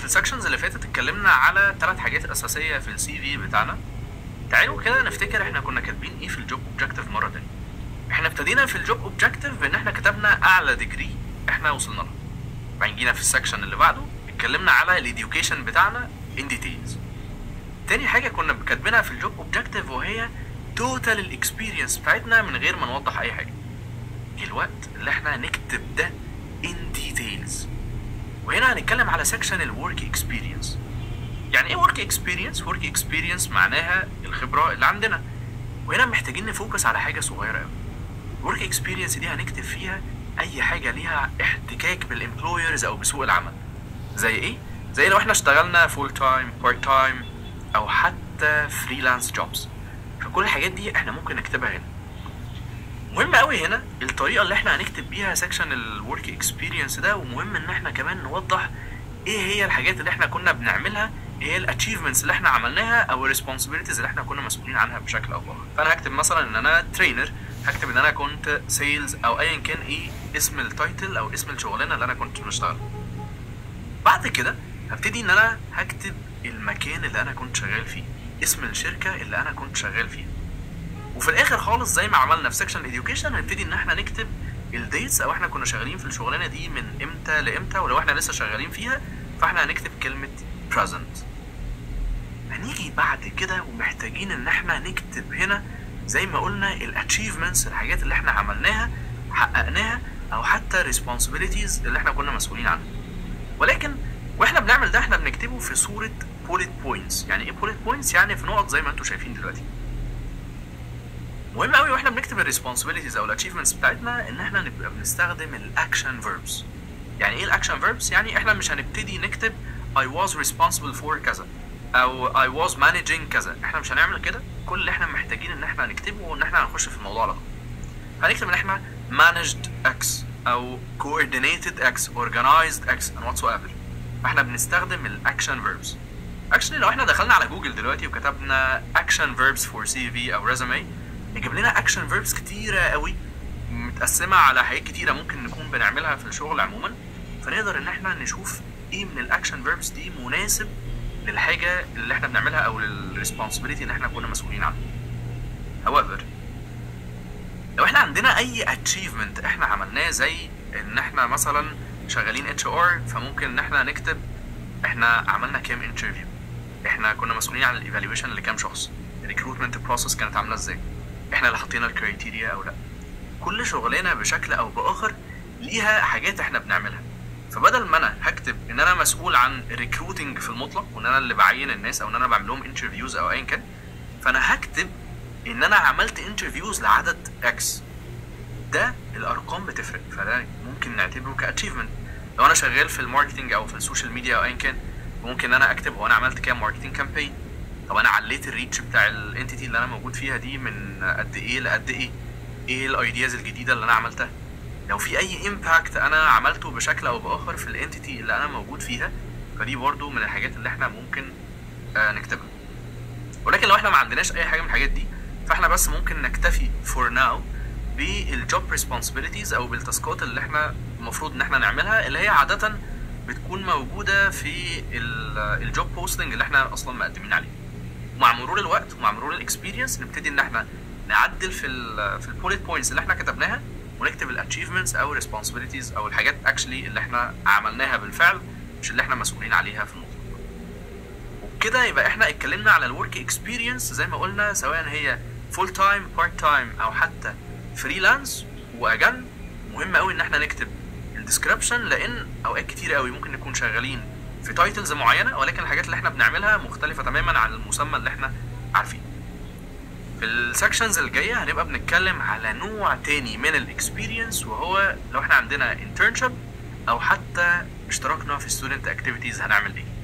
السكشنز اللي فاتت اتكلمنا على ثلاث حاجات اساسيه في السي في بتاعنا تعالوا كده نفتكر احنا كنا كاتبين ايه في الجوب اوبجكتيف مره تانية احنا ابتدينا في الجوب اوبجكتيف بان احنا كتبنا اعلى ديجري احنا وصلنا له بعدين جينا في السكشن اللي بعده اتكلمنا على الاديوكيشن بتاعنا ان ديتيلز تاني حاجه كنا كاتبينها في الجوب اوبجكتيف وهي توتال الاكسبيرينس بتاعتنا من غير ما نوضح اي حاجه جه الوقت اللي احنا نكتب ده ان ديتيلز وهنا هنتكلم على سكشن الورك اكسبيرينس يعني ايه ورك اكسبيرينس ورك اكسبيرينس معناها الخبره اللي عندنا وهنا محتاجين نفوكس على حاجه صغيره قوي الورك اكسبيرينس دي هنكتب فيها اي حاجه ليها احتكاك بالامبلويرز او بسوق العمل زي ايه زي لو احنا اشتغلنا فول تايم بارت تايم او حتى فريلانس جوبز فكل الحاجات دي احنا ممكن نكتبها هنا مهم قوي هنا الطريقه اللي احنا هنكتب بيها سكشن الورك اكسبيرينس ده ومهم ان احنا كمان نوضح ايه هي الحاجات اللي احنا كنا بنعملها ايه هي الاتشيفمنتس اللي احنا عملناها او الريسبونسبيلتيز اللي احنا كنا مسؤولين عنها بشكل او باخر فانا هكتب مثلا ان انا ترينر هكتب ان انا كنت سيلز او ايا كان ايه اسم التايتل او اسم الشغلانه اللي انا كنت بشتغل بعد كده هبتدي ان انا هكتب المكان اللي انا كنت شغال فيه اسم الشركه اللي انا كنت شغال فيها وفي الاخر خالص زي ما عملنا في سكشن education هنبتدي ان احنا نكتب الديتس او احنا كنا شغالين في الشغلانه دي من امتى لامتى ولو احنا لسه شغالين فيها فاحنا هنكتب كلمه present هنيجي بعد كده ومحتاجين ان احنا نكتب هنا زي ما قلنا الاتشيفمنتس الحاجات اللي احنا عملناها حققناها او حتى responsibilities اللي احنا كنا مسؤولين عنها ولكن واحنا بنعمل ده احنا بنكتبه في صوره bullet points يعني ايه bullet points يعني في نقط زي ما انتم شايفين دلوقتي مهم قوي واحنا بنكتب الريسبونسبيلتيز او الاتشيفمنتس بتاعتنا ان احنا نبقى بنستخدم الاكشن فيربس يعني ايه الاكشن فيربس يعني احنا مش هنبتدي نكتب I was responsible for كذا او I was managing كذا احنا مش هنعمل كده كل اللي احنا محتاجين ان احنا نكتبه ان احنا هنخش في الموضوع على طول هنكتب ان احنا managed X او coordinated X organized X and whatsoever فاحنا بنستخدم الاكشن فيربس اكشلي لو احنا دخلنا على جوجل دلوقتي وكتبنا action verbs for CV او resume يجيب لنا اكشن فيربس كتيره قوي متقسمه على حاجات كتيره ممكن نكون بنعملها في الشغل عموما فنقدر ان احنا نشوف ايه من الاكشن فيربس دي مناسب للحاجه اللي احنا بنعملها او للريسبونسبيلتي اللي احنا كنا مسؤولين عنها however لو احنا عندنا اي اتشيفمنت احنا عملناه زي ان احنا مثلا شغالين اتش ار فممكن ان احنا نكتب احنا عملنا كام انترفيو احنا كنا مسؤولين عن الايفالويشن لكام شخص الريكروتمنت بروسس كانت عامله ازاي احنا اللي حطينا الكريتيريا او لا كل شغلانه بشكل او باخر ليها حاجات احنا بنعملها فبدل ما انا هكتب ان انا مسؤول عن الريكروتنج في المطلق وان انا اللي بعين الناس او ان انا بعمل لهم انترفيوز او ايا كان فانا هكتب ان انا عملت انترفيوز لعدد اكس ده الارقام بتفرق فده ممكن نعتبره كاتشيفمنت لو انا شغال في الماركتنج او في السوشيال ميديا او ايا كان ممكن ان انا اكتب هو انا عملت كام ماركتنج كامبين طب انا عليت الريتش بتاع الانتيتي اللي انا موجود فيها دي من قد ايه لقد ايه ايه الايدياز الجديده اللي انا عملتها لو في اي امباكت انا عملته بشكل او باخر في الانتيتي اللي انا موجود فيها فدي برضو من الحاجات اللي احنا ممكن آه نكتبها ولكن لو احنا ما عندناش اي حاجه من الحاجات دي فاحنا بس ممكن نكتفي فور ناو بالجوب ريسبونسبيلتيز او بالتاسكات اللي احنا المفروض ان احنا نعملها اللي هي عاده بتكون موجوده في الجوب بوستنج اللي احنا اصلا مقدمين عليه ومع مرور الوقت ومع مرور الاكسبيرينس نبتدي ان احنا نعدل في ال في البوليت بوينتس اللي احنا كتبناها ونكتب الاتشيفمنتس او ريسبونسبيلتيز او الحاجات اكشلي اللي احنا عملناها بالفعل مش اللي احنا مسؤولين عليها في المطلق وبكده يبقى احنا اتكلمنا على الورك اكسبيرينس زي ما قلنا سواء هي فول تايم بارت تايم او حتى فريلانس واجن مهم قوي ان احنا نكتب الديسكربشن لان اوقات كتير قوي ممكن نكون شغالين في تايتلز معينه ولكن الحاجات اللي احنا بنعملها مختلفه تماما عن المسمى اللي احنا عارفينه في السكشنز الجايه هنبقى بنتكلم على نوع تاني من الاكسبيرينس وهو لو احنا عندنا internship او حتى اشتراكنا في student activities هنعمل ايه